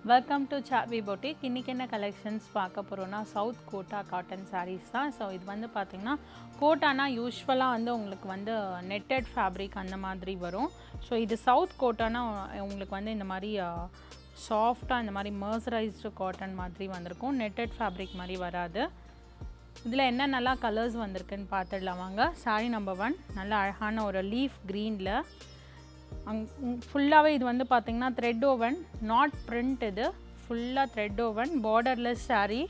welcome to சாவி boutique இன்றைக்கி என்ன கலெக்ஷன்ஸ் பார்க்க போகிறோன்னா சவுத் கோட்டா காட்டன் sarees தான் ஸோ இது வந்து பார்த்திங்கன்னா கோட்டானா யூஸ்வலாக வந்து உங்களுக்கு வந்து நெட்டட் ஃபேப்ரிக் அந்த மாதிரி வரும் ஸோ இது சவுத் கோட்டானா உங்களுக்கு வந்து இந்த மாதிரி சாஃப்டாக இந்த மாதிரி மர்சரைஸ்டு காட்டன் மாதிரி வந்திருக்கும் நெட்டட் ஃபேப்ரிக் மாதிரி வராது இதில் என்ன நல்லா கலர்ஸ் வந்திருக்குன்னு பார்த்துடலாம் வாங்க சாரி நம்பர் ஒன் நல்ல அழகான ஒரு லீஃப் க்ரீனில் அங் ஃபுல்லாகவே இது வந்து பார்த்திங்கன்னா த்ரெட் ஓவன் நாட் பிரிண்ட் இது ஃபுல்லாக த்ரெட் ஓவன் பார்டர்லெஸ் saree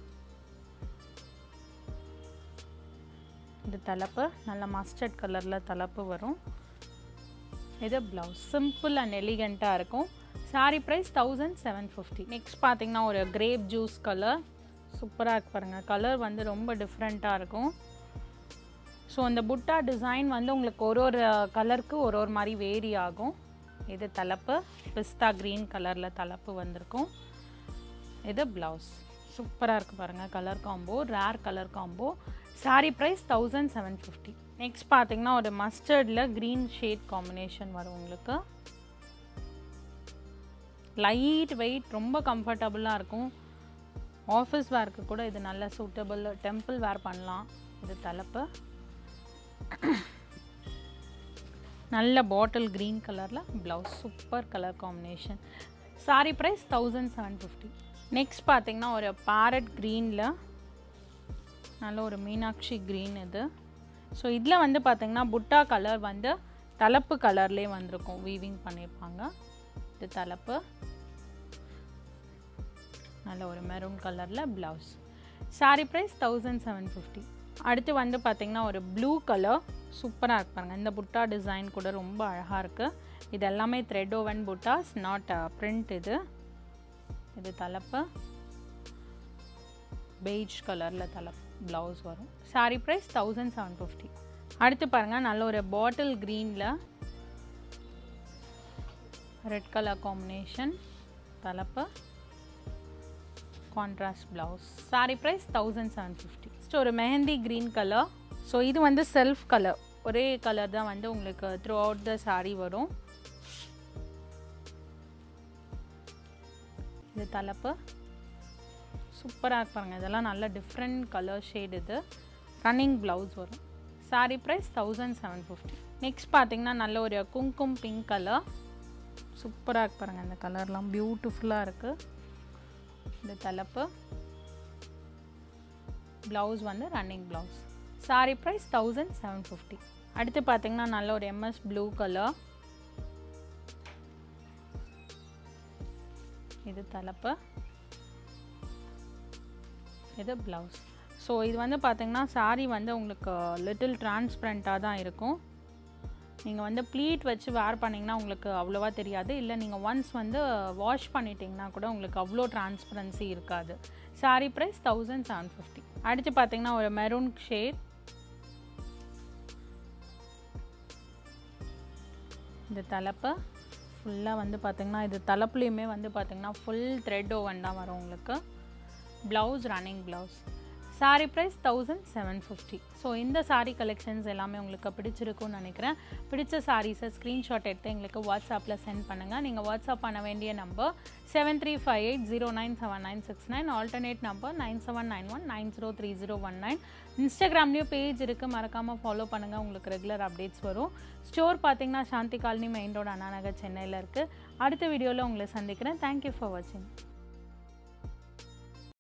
இது தலைப்பு நல்ல மஸ்டர்ட் கலரில் தலைப்பு வரும் இது ப்ளவுஸ் சிம்பிள் அண்ட் எலிகண்ட்டாக இருக்கும் saree price thousand seven fifty next பார்த்தீங்கன்னா ஒரு கிரேப் ஜூஸ் கலர் சூப்பராக இருக்கு பாருங்கள் கலர் வந்து ரொம்ப டிஃப்ரெண்ட்டாக இருக்கும் ஸோ அந்த புட்டா டிசைன் வந்து உங்களுக்கு ஒரு ஒரு கலருக்கு ஒரு ஒரு மாதிரி வேரி ஆகும் இது தலைப்பு பிஸ்தா க்ரீன் கலரில் தலைப்பு வந்திருக்கும் இது ப்ளவுஸ் சூப்பராக இருக்குது பாருங்கள் colour combo rare colour combo saree price thousand seven fifty next பார்த்தீங்கன்னா ஒரு மஸ்டர்டில் க்ரீன் ஷேட் காம்பினேஷன் வரும் உங்களுக்கு லைட் வெயிட் ரொம்ப கம்ஃபர்டபுளாக இருக்கும் ஆஃபீஸ் வேர்க்கு கூட இது நல்ல சூட்டபிள் டெம்பிள் வேர் பண்ணலாம் இது தலைப்பு நல்ல பாட்டில் க்ரீன் கலரில் blouse super colour combination sari price thousand seven fifty next பார்த்தீங்கன்னா ஒரு பேரட் க்ரீனில் நல்ல ஒரு மீனாட்சி க்ரீன் இது ஸோ இதில் வந்து பார்த்தீங்கன்னா புட்டா கலர் வந்து தலைப்பு கலர்லேயே வந்திருக்கும் வீவிங் பண்ணியிருப்பாங்க இது தலைப்பு நல்ல ஒரு மெரூன் கலரில் blouse sari price thousand seven fifty அடுத்து வந்து பார்த்திங்கன்னா ஒரு ப்ளூ கலர் சூப்பராக இருக்கு பாருங்கள் இந்த புட்டா டிசைன் கூட ரொம்ப அழகாக இருக்குது இது எல்லாமே thread woven buttas not print இது இது தலைப்பு பெய்ஜ் கலரில் தலை ப்ளவுஸ் வரும் sari price thousand seven fifty அடுத்து பாருங்கள் நல்ல ஒரு பாட்டில் க்ரீனில் ரெட் கலர் காம்பினேஷன் தலைப்பு contrast blouse sari price thousand seven fifty next ஒரு மெஹந்தி க்ரீன் கலர் ஸோ இது வந்து செல்ஃப் கலர் ஒரே கலர் தான் வந்து உங்களுக்கு த்ரூ அவுட் த சாரீ வரும் இது தலைப்பு சூப்பராக இருப்பாங்க இதெல்லாம் நல்ல டிஃப்ரெண்ட் கலர் ஷேட் இது ரன்னிங் ப்ளவுஸ் வரும் sari price thousand seven fifty next பார்த்தீங்கன்னா நல்ல ஒரு குங்கும் பிங்க் கலர் சூப்பராக இருக்கு பாருங்கள் இந்த கலர்லாம் பியூட்டிஃபுல்லாக இருக்குது இந்த தலைப்பு ப்ளவுஸ் வந்து running blouse sari price thousand seven fifty அடுத்து பார்த்தீங்கன்னா நல்ல ஒரு எம்எஸ் ப்ளூ கலர் இது தலைப்பு இது ப்ளவுஸ் ஸோ இது வந்து பார்த்திங்கன்னா சாரீ வந்து உங்களுக்கு லிட்டில் டிரான்ஸ்பரண்ட்டாக தான் இருக்கும் நீங்கள் வந்து ப்ளீட் வச்சு வேர் பண்ணிங்கன்னா உங்களுக்கு அவ்வளோவா தெரியாது இல்லை நீங்கள் ஒன்ஸ் வந்து வாஷ் பண்ணிட்டீங்கன்னா கூட உங்களுக்கு அவ்வளோ டிரான்ஸ்பரன்சி இருக்காது sari price thousand seven fifty அடுத்து பார்த்தீங்கன்னா ஒரு மெரூன் ஷேட் இந்த தலைப்பு ஃபுல்லாக வந்து பார்த்திங்கன்னா இது தலைப்புலேயுமே வந்து பார்த்திங்கன்னா ஃபுல் த்ரெட் ஓவன் தான் வரும் உங்களுக்கு blouse running blouse sari price thousand seven fifty so இந்த சாரீ கலெக்ஷன்ஸ் எல்லாமே உங்களுக்கு பிடிச்சிருக்கும்னு நினைக்கிறேன் பிடிச்ச சாரீஸை ஸ்க்ரீன்ஷாட் எடுத்து எங்களுக்கு வாட்ஸ்அப்பில் சென்ட் பண்ணுங்கள் நீங்கள் வாட்ஸ்அப் பண்ண வேண்டிய number seven three five eight zero nine seven nine six nine alternate number nine seven nine one nine zero three zero one nine இன்ஸ்டாகிராம்லேயும் பேஜ் இருக்குது மறக்காமல் ஃபாலோ பண்ணுங்கள் உங்களுக்கு ரெகுலர் அப்டேட்ஸ் வரும் ஸ்டோர் பார்த்தீங்கன்னா Shanti colony main road Annanagar சென்னையில் இருக்குது அடுத்த வீடியோவில் உங்களை சந்திக்கிறேன் தேங்க்யூ ஃபார் வாட்சிங்